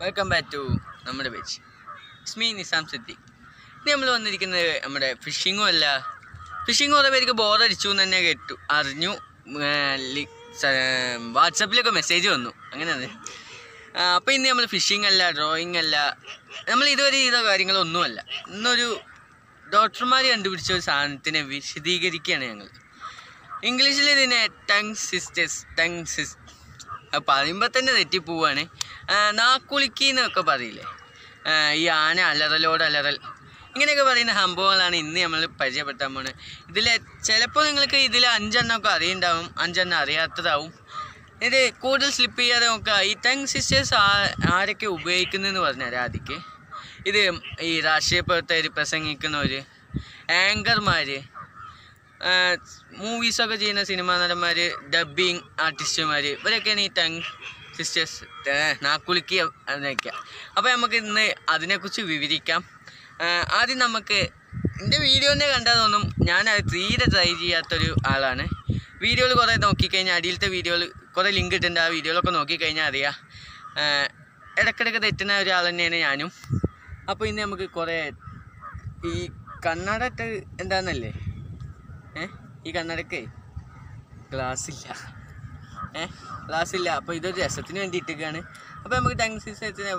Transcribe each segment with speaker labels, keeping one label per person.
Speaker 1: welcome back to നമ്മുടെ page സ്മീ നിസാം സിദ്ദീഖ് ഇനി നമ്മൾ വന്നിരിക്കുന്നത് നമ്മുടെ ഫിഷിങ്ങും അല്ല ഫിഷിങ് കുറേ പേർക്ക് ബോറടിച്ചു എന്ന് തന്നെ കേട്ടു അറിഞ്ഞു വാട്സപ്പിലൊക്കെ മെസ്സേജ് വന്നു അങ്ങനെയാണ് അപ്പോൾ ഇന്ന് നമ്മൾ ഫിഷിംഗ് അല്ല ഡ്രോയിങ് അല്ല നമ്മൾ ഇതുവരെ ചെയ്ത കാര്യങ്ങളൊന്നുമല്ല ഇന്നൊരു ഡോക്ടർമാർ കണ്ടുപിടിച്ച ഒരു സാധനത്തിനെ വിശദീകരിക്കുകയാണ് ഞങ്ങൾ ഇംഗ്ലീഷിൽ ഇതിനെ ടങ് സിസ്റ്റേഴ്സ് ടങ് സിസ് അത് പറയുമ്പോൾ തന്നെ തെറ്റിപ്പോവാണ് ആ, നാക്കുളുക്കി എന്നൊക്കെ പറയില്ലേ ആ, ഈ ആന അലറലോട് അലറൽ ഇങ്ങനെയൊക്കെ പറയുന്ന സംഭവങ്ങളാണ് ഇന്ന് നമ്മൾ പരിചയപ്പെടുത്താൻ പോകുന്നത് ഇതിൽ ചിലപ്പോൾ നിങ്ങൾക്ക് ഇതിൽ അഞ്ചെണ്ണമൊക്കെ അറിയുണ്ടാവും അഞ്ചെണ്ണം അറിയാത്തതാവും ഇത് കൂടുതൽ സ്ലിപ്പ് ചെയ്യാതെ നോക്കുക ഈ ടങ് സിസ്റ്റേഴ്സ് ആ ആരൊക്കെ ഉപയോഗിക്കുന്നതെന്ന് പറഞ്ഞാൽ ആദ്യക്ക് ഇത് ഈ രാഷ്ട്രീയ പ്രവർത്തകർ പ്രസംഗിക്കുന്നവർ ആങ്കർമാർ മൂവീസൊക്കെ ചെയ്യുന്ന സിനിമാ നടന്മാർ ഡബ്ബിങ് ആർട്ടിസ്റ്റുമാർ ഇവരൊക്കെയാണ് ഈ ടങ് സിസ്റ്റേഴ്സ് നാക്കുലുക്കി എന്നൊക്കെ അപ്പോൾ നമുക്ക് ഇന്ന് അതിനെക്കുറിച്ച് വിവരിക്കാം ആ, ആദ്യം നമുക്ക് എൻ്റെ വീഡിയോനെ കണ്ടാൽ തോന്നും ഞാൻ അത് തീരെ ട്രൈ ചെയ്യാത്തൊരു ആളാണ് വീഡിയോകൾ കുറേ നോക്കിക്കഴിഞ്ഞാൽ അടിയിലത്തെ വീഡിയോകൾ കുറേ ലിങ്ക് ഇട്ടുണ്ട് ആ വീഡിയോകളൊക്കെ നോക്കിക്കഴിഞ്ഞാൽ അറിയാം ആ, ഇടയ്ക്കിടയ്ക്ക് തെറ്റുന്ന ഒരാൾ തന്നെയാണ് ഞാനും അപ്പോൾ ഇന്ന് നമുക്ക് കുറേ ഈ കണ്ണട ഇട്ട് എന്താണെന്നല്ലേ ഏ ഈ കണ്ണടക്ക് ഗ്ലാസ് ഇല്ല ഏ ഗ്ലാസ് ഇല്ല അപ്പോൾ ഇതൊരു രസത്തിന് വേണ്ടി ഇട്ടിരിക്കുകയാണ് അപ്പോൾ നമുക്ക് ടങ് സിസ്റ്റത്തിന്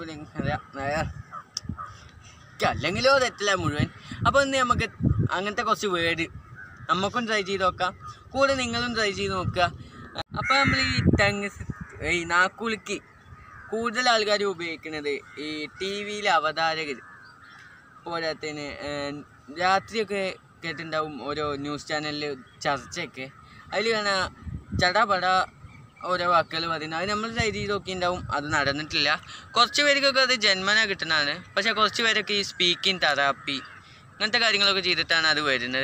Speaker 1: അല്ലെങ്കിലോ തെറ്റില്ല മുഴുവൻ അപ്പോൾ ഇന്ന് നമുക്ക് അങ്ങനത്തെ കുറച്ച് വേർഡ് നമുക്കും ട്രൈ ചെയ്ത് നോക്കാം കൂടെ നിങ്ങളും ട്രൈ ചെയ്ത് നോക്കുക അപ്പോൾ നമ്മൾ ഈ ടങ് ഈ നാക്കുളുക്കി കൂടുതൽ ആൾക്കാർ ഉപയോഗിക്കുന്നത് ഈ ടി വിയിലെ അവതാരകർ പോരാത്തതിന് രാത്രിയൊക്കെ കേട്ടിട്ടുണ്ടാവും ഓരോ ന്യൂസ് ചാനലിൽ ചർച്ചയൊക്കെ അതിൽ കാണാ ചടപട ഓരോ വാക്കുകൾ പറയുന്നത് അത് നമ്മൾ ട്രൈ ചെയ്ത് നോക്കിയിട്ടുണ്ടാവും അത് നടന്നിട്ടില്ല കുറച്ച് പേർക്കൊക്കെ അത് ജന്മന കിട്ടുന്നതാണ് പക്ഷേ കുറച്ച് പേരൊക്കെ ഈ സ്പീക്കിംഗ് തെറാപ്പി അങ്ങനത്തെ കാര്യങ്ങളൊക്കെ ചെയ്തിട്ടാണ് അത് വരുന്നത്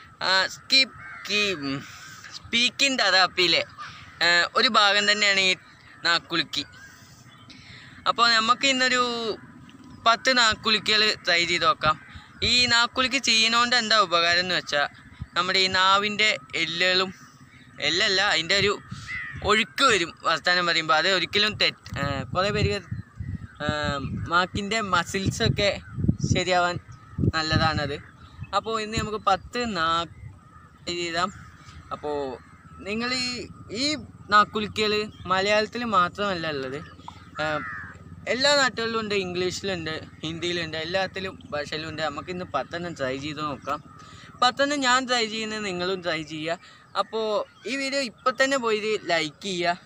Speaker 1: സ്കീപ്പ് സ്പീക്കിംഗ് തെറാപ്പിയിലെ ഒരു ഭാഗം തന്നെയാണ് ഈ നാക്കുളുക്കി അപ്പോൾ നമുക്ക് ഇന്നൊരു പത്ത് നാക്കുലുക്കികൾ ട്രൈ ചെയ്ത് നോക്കാം ഈ നാക്കുലുക്കി ചെയ്യുന്നതുകൊണ്ട് എന്താ ഉപകാരം എന്ന് വെച്ചാൽ നമ്മുടെ ഈ നാവിൻ്റെ എല്ലുകളും എല്ലല്ല അതിൻ്റെ ഒരു ഒഴുക്ക് വരും വർത്തമാനം പറയുമ്പോൾ അത് ഒരിക്കലും തെറ്റ് കുറേ പേർക്ക് മാക്കിൻ്റെ മസിൽസൊക്കെ ശരിയാവാൻ നല്ലതാണത് അപ്പോൾ ഇന്ന് നമുക്ക് പത്ത് നാ ചെയ്താം അപ്പോൾ നിങ്ങൾ ഈ ഈ നാക്കുലുക്കികൾ മലയാളത്തിൽ മാത്രമല്ല ഉള്ളത് ആ, എല്ലാ നാട്ടുകളിലും ഉണ്ട് ഇംഗ്ലീഷിലുണ്ട് ഹിന്ദിയിലുണ്ട് എല്ലാത്തിലും ഭാഷയിലും ഉണ്ട് നമുക്ക് ഇന്ന് പത്തെണ്ണം ട്രൈ ചെയ്ത് നോക്കാം പത്തെണ്ണം ഞാൻ ട്രൈ ചെയ്യുന്നത് നിങ്ങളും ട്രൈ ചെയ്യുക അപ്പോൾ ഈ വീഡിയോ ഇപ്പോൾ തന്നെ പോയി ലൈക്ക്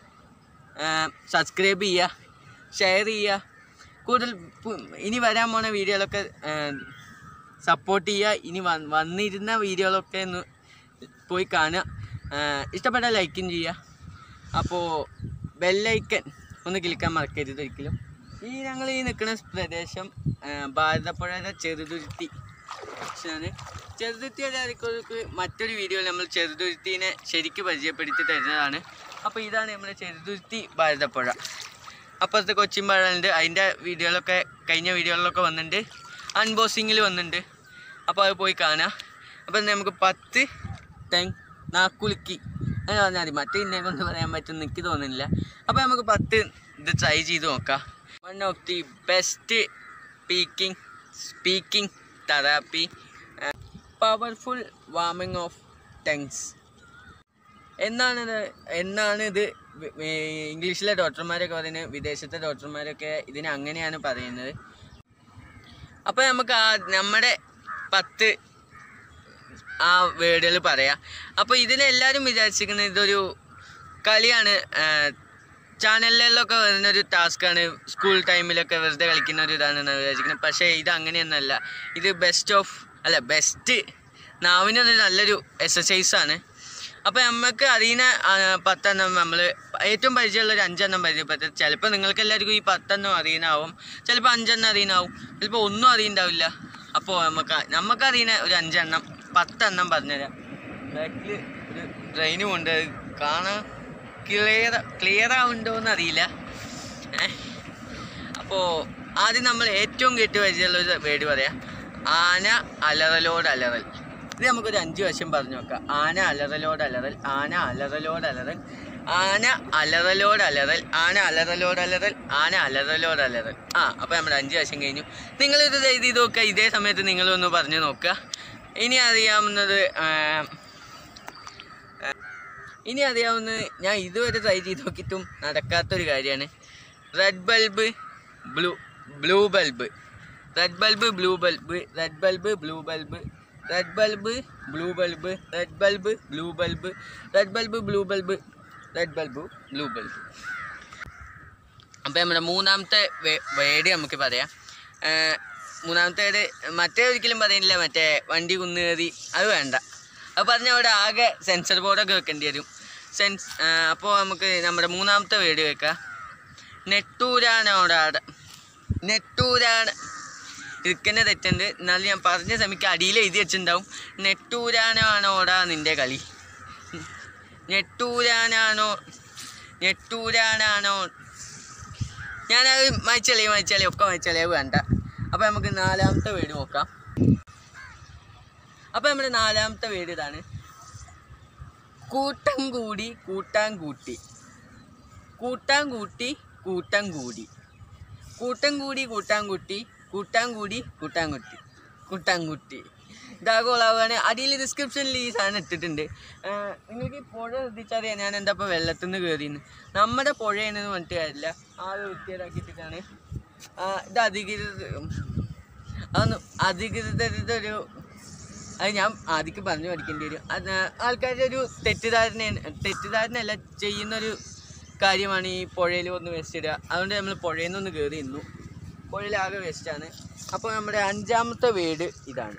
Speaker 1: ചെയ്യുക സബ്സ്ക്രൈബ് ചെയ്യുക ഷെയർ ചെയ്യുക കൂടുതൽ പു- ഇനി വരാൻ പോണ വീഡിയോകളൊക്കെ സപ്പോർട്ട് ചെയ്യുക ഇനി വന്ന് വന്നിരുന്ന വീഡിയോകളൊക്കെ ഒന്ന് പോയി കാണുക ആ, ഇഷ്ടപ്പെട്ട ലൈക്കും ചെയ്യുക അപ്പോൾ ബെല്ലൈക്കൻ ഒന്ന് ക്ലിക്കാൻ മറക്കരുത് ഒരിക്കലും ഈ ഞങ്ങൾ ഈ നിൽക്കുന്ന പ്രദേശം ആ, ഭാരതപ്പുഴയുടെ ചെറുതുരുത്തി ആണ് ചെറുതുരുത്തി എല്ലാവർക്കും മറ്റൊരു വീഡിയോയിൽ നമ്മൾ ചെറുതുരുത്തിനെ ശരിക്ക് പരിചയപ്പെടുത്തി തരുന്നതാണ് അപ്പോൾ ഇതാണ് നമ്മുടെ ചെറുതുരുത്തി ഭാരതപ്പുഴ അപ്പുറത്ത് കൊച്ചിൻ ഉണ്ട് അതിൻ്റെ വീഡിയോകളൊക്കെ കഴിഞ്ഞ വീഡിയോകളിലൊക്കെ വന്നിട്ടുണ്ട് അൺബോസിങ്ങിൽ വന്നിട്ടുണ്ട് അപ്പോൾ അത് പോയി കാണാം അപ്പോൾ ഇന്ന് നമുക്ക് പത്ത് തെങ് നാക്കുലുക്കി അങ്ങനെ പറഞ്ഞാൽ മതി മറ്റേ ഇന്നെ കൊണ്ട് പറയാൻ പറ്റുമെന്ന് എനിക്ക് തോന്നുന്നില്ല അപ്പോൾ നമുക്ക് പത്ത് ഇത് ട്രൈ ചെയ്ത് നോക്കാം one of the best speaking speaking therapy powerful warming of tongues എന്നാണിത് എന്നാണ് ഇത് വി- ഏ, ഇംഗ്ലീഷിലെ ഡോക്ടർമാരൊക്കെ പറയുന്നത് വിദേശത്തെ ഡോക്ടർമാരൊക്കെ ഇതിനെ അങ്ങനെയാണ് പറയുന്നത് അപ്പോൾ നമുക്ക് ആ നമ്മുടെ പത്ത് ആ വേർഡുകൾ പറയാം അപ്പോൾ ഇതിലെല്ലാവരും വിചാരിച്ചിരിക്കുന്നത് ഇതൊരു കളിയാണ് ചാനലിലൊക്കെ വരുന്ന ഒരു ടാസ്ക്കാണ് സ്കൂൾ ടൈമിലൊക്കെ വെറുതെ കളിക്കുന്ന ഒരു ഇതാണെന്ന് വിചാരിക്കുന്നത് പക്ഷേ ഇത് അങ്ങനെയൊന്നുമല്ല ഇത് ബെസ്റ്റ് ഓഫ് അല്ല ബെസ്റ്റ് നാവിനൊരു നല്ലൊരു എക്സസൈസാണ് അപ്പോൾ നമുക്ക് അറിയുന്ന ആ, പത്തെണ്ണം നമ്മൾ ഏറ്റവും പരിചയമുള്ള ഒരു അഞ്ചെണ്ണം പരിചയപ്പെട്ടത് ചിലപ്പോൾ നിങ്ങൾക്ക് എല്ലാവർക്കും ഈ പത്തെണ്ണം അറിയുന്നാവും ചിലപ്പോൾ അഞ്ചെണ്ണം അറിയുന്നാവും ചിലപ്പോൾ ഒന്നും അറിയുന്നുണ്ടാവില്ല അപ്പോൾ നമുക്ക് നമുക്കറിയുന്ന ഒരു അഞ്ചെണ്ണം പത്തെണ്ണം പറഞ്ഞുതരാം ബാക്കിൽ ഒരു ട്രെയിനും ഉണ്ട് അത് കാണാൻ ക്ലിയർ ക്ലിയർ ആവുന്നുണ്ടോ എന്നറിയില്ല ഏഹ് അപ്പോൾ ആദ്യം നമ്മൾ ഏറ്റവും കേട്ട് പരിചയമുള്ള ഒരു വേർഡ് പറയാം ആന അലറലോട് അലറൽ ഇത് നമുക്കൊരു അഞ്ച് വശം പറഞ്ഞു നോക്കാം ആന അലറലോട് അലറൽ ആന അലറലോട് അലറൽ ആന അലറലോട് അലറൽ ആന അലറലോട് അലറൽ ആന അലറലോട് അലറൽ ആ അപ്പോൾ നമ്മുടെ അഞ്ച് വർഷം കഴിഞ്ഞു നിങ്ങളിത് എഴുതി നോക്കുക ഇതേ സമയത്ത് നിങ്ങളൊന്ന് പറഞ്ഞു നോക്കുക ഇനി അറിയാവുന്നത് ആ, ഇനി അറിയാവുന്നത് ഞാൻ ഇതുവരെ ട്രൈ ചെയ്ത് നോക്കിയിട്ടും നടക്കാത്തൊരു കാര്യമാണ് red bulb blue blue bulb red bulb blue bulb red bulb blue bulb red bulb blue bulb red bulb blue bulb red bulb blue bulb red bulb blue bulb അപ്പോൾ നമ്മുടെ മൂന്നാമത്തെ വേഡ് നമുക്ക് പറയാം ആ, മൂന്നാമത്തെ വേഡ് മറ്റേ ഒരിക്കലും പറയുന്നില്ല മറ്റേ വണ്ടി കുന്നുകയറി അത് വേണ്ട അത് പറഞ്ഞ അവിടെ ആകെ സെൻസർ ബോർഡൊക്കെ വെക്കേണ്ടി വരും സെൻസ് അപ്പോൾ നമുക്ക് നമ്മുടെ മൂന്നാമത്തെ വേഡ് വെക്കാം നെട്ടൂരാനോടാട നെട്ടൂരാണ് ഇരിക്കുന്ന തെറ്റുണ്ട് എന്നാലും ഞാൻ പറഞ്ഞ സമയത്ത് അടിയിൽ എഴുതി വെച്ചിട്ടുണ്ടാവും നെട്ടൂരാനാണോടാ നിൻ്റെ കളി ഞെട്ടൂരാനാണോ ഞെട്ടൂരാനാണോ ഞാനത് വായിച്ചാലേ വായിച്ചാലേ ഒക്കെ വായിച്ചാലേ അത് വേണ്ട അപ്പോൾ നമുക്ക് നാലാമത്തെ വീട് നോക്കാം അപ്പോൾ നമ്മുടെ നാലാമത്തെ വീട് ഇതാണ് കൂട്ടം കൂടി കൂട്ടാൻ കൂട്ടി കൂട്ടാൻ കൂട്ടി കൂട്ടം കൂടി കൂട്ടം കൂടി കൂട്ടാൻ കൂട്ടി കൂട്ടാൻ കൂടി കൂട്ടാൻ കുട്ടി കൂട്ടാൻ കുട്ടി ഇതാകോളാവാണ് അടിയിൽ ഡിസ്ക്രിപ്ഷനിൽ ഈ സാധനം ഇട്ടിട്ടുണ്ട് ആ, നിങ്ങൾക്ക് ഈ പുഴ ശ്രദ്ധിച്ചറിയാം ഞാൻ എന്താ ഇപ്പോൾ വെള്ളത്തിൽ നിന്ന് കയറിയെന്ന് നമ്മുടെ പുഴയാണെന്ന് പറഞ്ഞിട്ട് കാര്യമില്ല ആകെ വൃത്തിയേടാക്കിയിട്ടാണ് ഇത് അധികൃത അതൊന്നും അധികൃതരുടെ ഒരു അത് ഞാൻ ആദ്യം പറഞ്ഞു പഠിക്കേണ്ടി വരും അത് ആൾക്കാരുടെ ഒരു തെറ്റിദ്ധാരണയാണ് തെറ്റിദ്ധാരണയല്ല ചെയ്യുന്നൊരു കാര്യമാണ് ഈ പുഴയിൽ ഒന്ന് വേസ്റ്റ് ഇടുക അതുകൊണ്ട് നമ്മൾ പുഴയിൽ നിന്നൊന്ന് കയറി നിന്നു പുഴയിൽ ആകെ വേസ്റ്റാണ് അപ്പോൾ നമ്മുടെ അഞ്ചാമത്തെ വീട് ഇതാണ്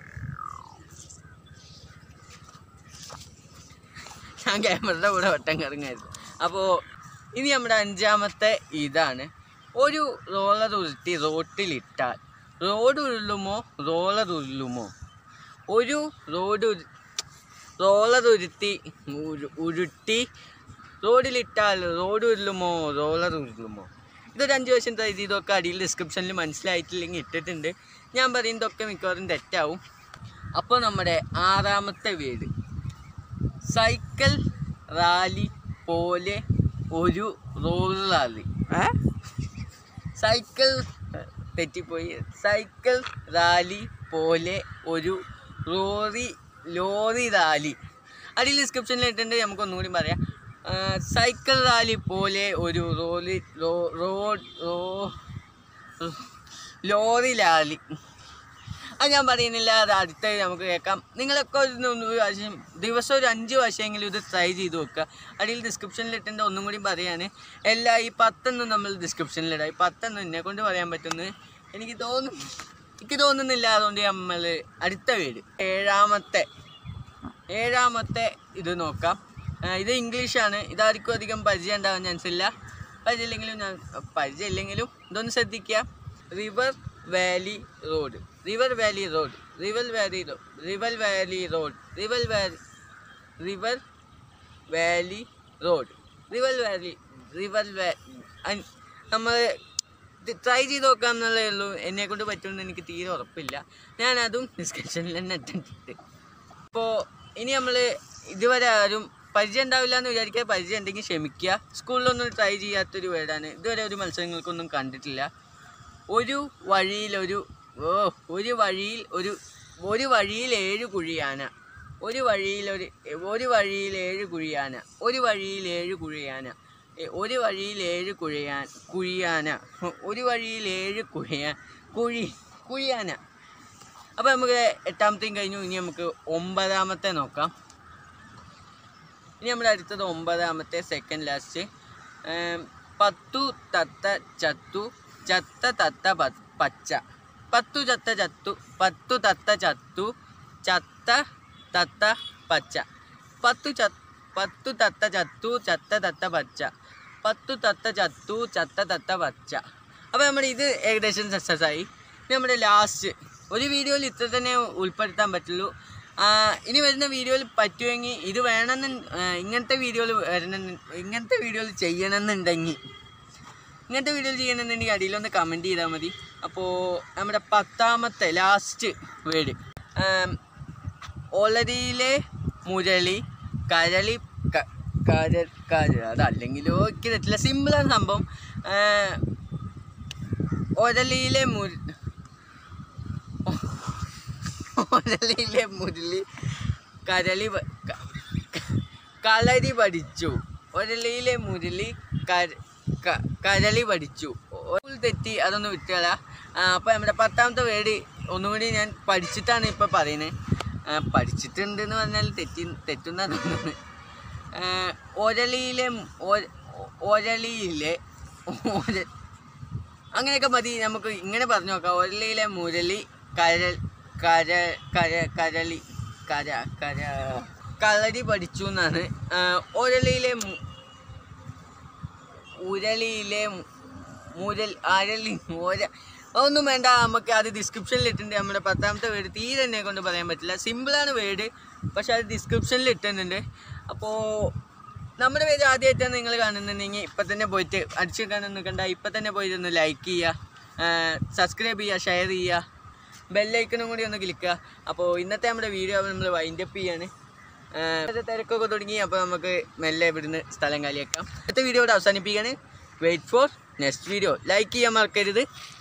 Speaker 1: ഞാൻ ക്യാമറയുടെ കൂടെ വട്ടം കറങ്ങായിരുന്നു അപ്പോൾ ഇനി നമ്മുടെ അഞ്ചാമത്തെ ഇതാണ് ഒരു റോളർ ഉരുട്ടി റോട്ടിലിട്ടാൽ റോഡ് ഉരുളുമോ റോളർ ഉരുളുമോ ഒരു റോഡ് ഉരു- റോളർ ഉരുത്തി ഉരു- ഉരുട്ടി റോഡിലിട്ടാൽ റോഡ് ഉരുളുമോ റോളർ ഉരുളുമോ ഇതൊരു അഞ്ച് വർഷം ട്രൈ ചെയ്തൊക്കെ അടിയിൽ ഡിസ്ക്രിപ്ഷനിൽ മനസ്സിലായിട്ടില്ലെങ്കിൽ ഇട്ടിട്ടുണ്ട് ഞാൻ പറയുന്നതൊക്കെ മിക്കവാറും തെറ്റാവും അപ്പോൾ നമ്മുടെ ആറാമത്തെ വീട് സൈക്കിൾ റാലി പോലെ ഒരു റോഡ് റാലി സൈക്കിൾ തെറ്റിപ്പോയി സൈക്കിൾ റാലി പോലെ ഒരു ലോറി ലോറി റാലി അടിയിൽ ഡിസ്ക്രിപ്ഷനിൽ ഇട്ടിട്ടുണ്ട് നമുക്ക് ഒന്നുകൂടി പറയാം ആ, സൈക്കിൾ റാലി പോലെ ഒരു റോലി റോ റോഡ് റോ ലോറി റാലി അത് ഞാൻ പറയുന്നില്ല അത് അടുത്ത നമുക്ക് കേൾക്കാം നിങ്ങളൊക്കെ ഒരു ഒന്ന് ഒരു പ്രാവശ്യം ദിവസം ഒരു അഞ്ച് പ്രാവശ്യമെങ്കിലും ഇത് ട്രൈ ചെയ്ത് നോക്കുക അടിയിൽ ഡിസ്ക്രിപ്ഷനിൽ ഇട്ടേണ്ട ഒന്നും കൂടി പറയാണ് എല്ലാ ഈ പത്തൊന്നും നമ്മൾ ഡിസ്ക്രിപ്ഷനിലിടാം ഈ പത്തൊന്നും എന്നെ കൊണ്ട് പറയാൻ പറ്റുന്നത് എനിക്ക് തോന്നും എനിക്ക് തോന്നുന്നില്ല അതുകൊണ്ട് നമ്മൾ അടുത്ത വീട് ഏഴാമത്തെ ഏഴാമത്തെ ഇത് നോക്കാം ആ, ഇത് ഇംഗ്ലീഷാണ് ഇതാർക്കും അധികം പരിചയം ഉണ്ടാവാൻ ചാൻസ് ഇല്ല പരിചയമില്ലെങ്കിലും ഞാൻ പരിചയമില്ലെങ്കിലും ഇതൊന്ന് ശ്രദ്ധിക്കുക river valley road river valley road river valley road river valley road river valley river valley road river valley river valley നമ്മൾ ട്രൈ ചെയ്ത് നോക്കാം എന്നുള്ളതേ ഉള്ളൂ എന്നെ കൊണ്ട് പറ്റുമെന്ന് എനിക്ക് തീരെ ഉറപ്പില്ല ഞാൻ അതും ഡിസ്കഷനിൽ തന്നെ ഇട്ടിട്ടുണ്ട് അപ്പോൾ ഇനി നമ്മൾ ഇതുവരെ ആരും പരിചയം ഉണ്ടാവില്ല എന്ന് വിചാരിക്കുക പരിചയം ഉണ്ടെങ്കിൽ ക്ഷമിക്കുക സ്കൂളിലൊന്നും ട്രൈ ചെയ്യാത്തൊരു വേർഡാണ് ഇതുവരെ ഒരു മത്സരങ്ങൾക്കൊന്നും കണ്ടിട്ടില്ല ഒരു വഴിയിൽ ഒരു ഓ ഒരു വഴിയിൽ ഒരു ഒരു വഴിയിൽ ഏഴ് കുഴിയാന ഒരു വഴിയിൽ ഒരു ഒരു വഴിയിൽ ഏഴ് കുഴിയാന ഒരു വഴിയിൽ ഏഴ് കുഴിയാന എ, ഒരു വഴിയിൽ ഏഴ് കുഴിയാൻ കുഴിയാന ഒരു വഴിയിൽ ഏഴ് കുഴിയാ കുഴി കുഴിയാന അപ്പോൾ നമുക്ക് എട്ടാമത്തെയും കഴിഞ്ഞു ഇനി നമുക്ക് ഒമ്പതാമത്തെ നോക്കാം ഇനി നമ്മുടെ അടുത്തത് ഒമ്പതാമത്തെ സെക്കൻഡ് ലാസ്റ്റ് പത്തു തത്ത ചത്തു ചത്ത തത്ത പ- പച്ച പത്തു ചത്ത ചത്തു പത്തു തത്ത ചത്തു ചത്ത തത്ത പച്ച പത്തു ച പത്തു തത്ത ചത്തു ചത്ത തത്ത പച്ച പത്തു തത്ത ചത്തു ചത്ത തത്ത പച്ച അപ്പോൾ നമ്മുടെ ഇത് ഏകദേശം സക്സസ് ആയി ഇനി നമ്മുടെ ലാസ്റ്റ് ഒരു വീഡിയോയിൽ ഇത്ര തന്നെ ഉൾപ്പെടുത്താൻ പറ്റുള്ളൂ ആ, ഇനി വരുന്ന വീഡിയോയിൽ പറ്റുമെങ്കിൽ ഇത് വേണമെന്ന് ഇങ്ങനത്തെ വീഡിയോയിൽ വരണം ഇങ്ങനത്തെ വീഡിയോയിൽ ചെയ്യണമെന്നുണ്ടെങ്കിൽ ഇങ്ങനത്തെ വീഡിയോ ചെയ്യണമെന്നുണ്ടെങ്കിൽ അടിയിലൊന്ന് കമൻറ്റ് ചെയ്താൽ മതി അപ്പോൾ നമ്മുടെ പത്താമത്തെ ലാസ്റ്റ് വേഡ് ഒലരിയിലെ മുരളി കരളി ക- കാര കാര അതല്ലെങ്കിലോ എനിക്ക് തെറ്റില്ല സിമ്പിളാണ് സംഭവം ഏർ, ഒരലിയിലെ മുര ഒരലിയിലെ മുരളി കരളി പ- ക- കളരി പഠിച്ചു ഒരലിയിലെ മുരളി കര ക- കരളി പഠിച്ചു ഒരു തെറ്റി അതൊന്ന് വിട്ടുകള അപ്പം നമ്മുടെ പത്താമത്തെ വേർഡ് ഒന്നുകൂടി ഞാൻ പഠിച്ചിട്ടാണ് ഇപ്പം പറയുന്നത് പഠിച്ചിട്ടുണ്ട് എന്ന് പറഞ്ഞാൽ തെറ്റി തെറ്റുന്ന തോന്നുന്നത് ആ, ഒരളിയിലെ മു- ഒര- ഒരളിയിലെ ഒര- അങ്ങനെയൊക്കെ മതി നമുക്ക് ഇങ്ങനെ പറഞ്ഞു നോക്കാം ഒരളിയിലെ മുരളി കരൽ കര കര കരളി കര കര കളരി പഠിച്ചു എന്നാണ് ആ, ഒരളിയിലെ മു- ഉരളിയിലെ മു- മുരൽ അരളി ഒര ഒന്നും വേണ്ട നമുക്ക് അത് ഡിസ്ക്രിപ്ഷനിൽ ഇട്ടിട്ടുണ്ട് നമ്മുടെ പത്താമത്തെ വേർഡ് തീരെ എന്നെ കൊണ്ട് പറയാൻ പറ്റില്ല സിമ്പിളാണ് വേർഡ് പക്ഷെ അത് ഡിസ്ക്രിപ്ഷനിൽ ഇട്ടിട്ടുണ്ട് അപ്പോൾ നമ്മുടെ പേര് ആദ്യമായിട്ടാണ് നിങ്ങൾ കാണുന്നുണ്ടെങ്കിൽ ഇപ്പം തന്നെ പോയിട്ട് അടിച്ചു കാണാൻ നിൽക്കണ്ട ഇപ്പം തന്നെ പോയിട്ട് ഒന്ന് ലൈക്ക് ചെയ്യുക സബ്സ്ക്രൈബ് ചെയ്യുക ഷെയർ ചെയ്യുക ബെല്ലൈക്കണും കൂടി ഒന്ന് ക്ലിക്കുക അപ്പോൾ ഇന്നത്തെ നമ്മുടെ വീഡിയോ നമ്മൾ വൈൻഡ് അപ്പ് ചെയ്യാണ് ഏഹ് തിരക്കൊക്കെ തുടങ്ങി അപ്പോൾ നമുക്ക് മെല്ലെ ഇവിടുന്ന് സ്ഥലം കാലിയാക്കാം അടുത്ത വീഡിയോ ഇവിടെ അവസാനിപ്പിക്കുകയാണ് wait for next video like ചെയ്യാൻ മറക്കരുത്